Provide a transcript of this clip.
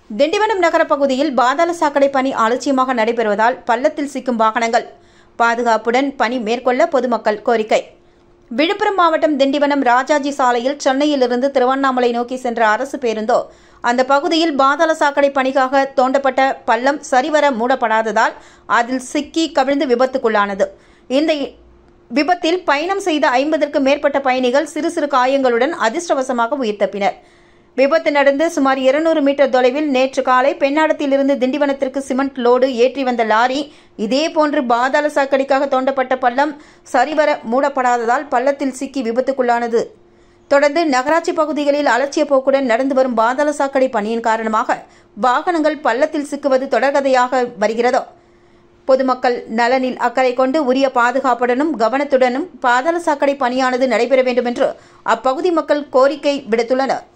திண்டிவனம் நகர பகுதியில் பாதாள சாக்கடை பணி அலட்சியமாக நடைபெறுவதால் பள்ளத்தில் சிக்கும் வாகனங்கள் பாதுகாப்புடன் பணி மேற்கொள்ள பொதுமக்கள் கோரிக்கை விழுப்புரம் மாவட்டம் திண்டிவனம் ராஜாஜி சாலையில் சென்னையிலிருந்து திருவண்ணாமலை நோக்கி சென்ற அரசு பேருந்தோ அந்த பகுதியில் பாதாள சாக்கடை பணிக்காக தோண்டப்பட்ட பள்ளம் சரிவர மூடப்படாததால் அதில் சிக்கி கவிழ்ந்து விபத்துக்குள்ளானது இந்த விபத்தில் பயணம் செய்த ஐம்பதற்கும் மேற்பட்ட பயணிகள் சிறு சிறு காயங்களுடன் அதிர்ஷ்டவசமாக உயிர் தப்பினர் விபத்து நடந்து சுமார் இருநூறு மீட்டர் தொலைவில் நேற்று காலை பெண்ணாடத்திலிருந்து திண்டிவனத்திற்கு சிமெண்ட் லோடு ஏற்றி வந்த லாரி இதேபோன்று பாதாள சாக்கடைக்காக தோண்டப்பட்ட பள்ளம் சரிவர மூடப்படாததால் பள்ளத்தில் சிக்கி விபத்துக்குள்ளானது தொடர்ந்து நகராட்சி பகுதிகளில் அலட்சிய போக்குடன் நடந்து வரும் பாதாள சாக்கடை பணியின் காரணமாக வாகனங்கள் பள்ளத்தில் சிக்குவது தொடர்கதையாக வருகிறதோ பொதுமக்கள் நலனில் அக்கறை கொண்டு உரிய பாதுகாப்புடனும் கவனத்துடனும் பாதாள சாக்கடை பணியானது நடைபெற வேண்டும் என்று அப்பகுதி மக்கள் கோரிக்கை விடுத்துள்ளனர்